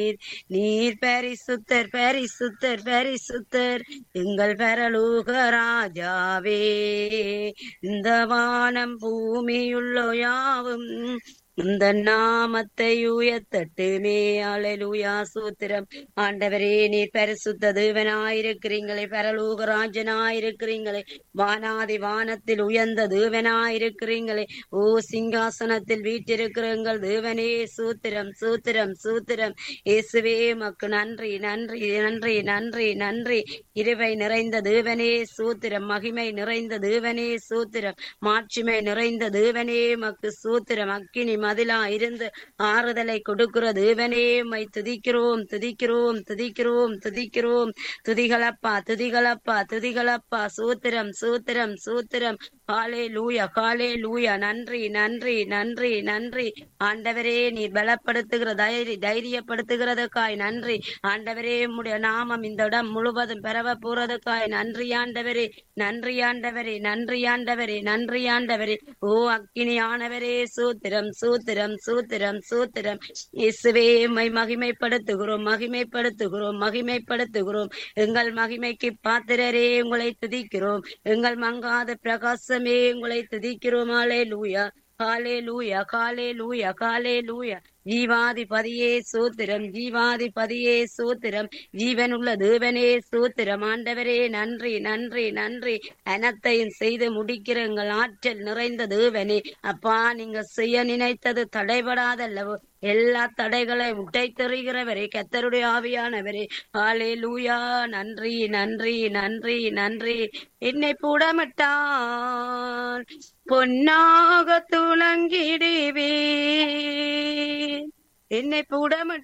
நீர் பரிசுத்தர் பரிசுத்தர் பரிசுத்தர் எங்கள் பரலோக ராஜாவே இந்த வானம் பூமியுள்ளோ யாவும் இந்த நாமத்தை உயர்த்தட்டுமே அலலுயா சூத்திரம் ஆண்டவரே நீர் பரிசுத்த தேவனாயிருக்கிறீங்களே பரலோக ராஜனாயிருக்கிறீங்களே வானாதி வானத்தில் உயர்ந்த தேவனாயிருக்கிறீங்களே ஓ சிங்காசனத்தில் வீட்டிருக்கிற எங்கள் தேவனே சூத்திரம் சூத்திரம் சூத்திரம் இயேசுவே மக்கு நன்றி நன்றி நன்றி நன்றி நன்றி இருவை நிறைந்த தேவனே சூத்திரம் மகிமை நிறைந்த தேவனே சூத்திரம் மாட்சிமை நிறைந்த தேவனே மக்கு சூத்திரம் அக்கினி மதிலா இருந்து ஆறுதலை கொடுக்கிற தேவனே மை துதிக்கிறோம் துதிக்கிறோம் துதிக்கிறோம் துதிக்கிறோம் துதிகளப்பா துதிகளப்பா துதிகளப்பா சூத்திரம் சூத்திரம் சூத்திரம் காலே லூயா காலே லூயா நன்றி நன்றி நன்றி நன்றி ஆண்டவரே நீ பலப்படுத்துகிற தைரி தைரியப்படுத்துகிறதுக்காய் நன்றி ஆண்டவரே உம்முடைய நாமம் இந்த இடம் முழுவதும் பெறவ போறதுக்காய் நன்றி ஆண்டவரே நன்றி ஆண்டவரே நன்றி ஆண்டவரே நன்றி ஆண்டவரே ஓ அக்கினி ஆனவரே சூத்திரம் சூத்திரம் சூத்திரம் சூத்திரம் இயேசுவே மை மகிமைப்படுத்துகிறோம் மகிமைப்படுத்துகிறோம் மகிமைப்படுத்துகிறோம் எங்கள் மகிமைக்கு பாத்திரரே உங்களை துதிக்கிறோம் எங்கள் மங்காத பிரகாசமே உங்களை துதிக்கிறோம் ஆலே லூயா காலே லூயா காலே லூயா காலே லூயா ஜீவாதிபதியே சூத்திரம் ஜீவாதிபதியே சூத்திரம் ஜீவனுள்ள தேவனே சூத்திரம் ஆண்டவரே நன்றி நன்றி நன்றி அனத்தையும் செய்து முடிக்கிற எங்கள் ஆற்றல் நிறைந்த தேவனே அப்பா நீங்க செய்ய நினைத்தது தடைபடாதல்லவோ எல்லா தடைகளை உடைத்தெறிகிறவரே கத்தருடைய ஆவியானவரே ஆலே லூயா நன்றி நன்றி நன்றி நன்றி என்னை புடமிட்டால் பொன்னாக துளங்கிடுவே என்னை புடமிட்டால்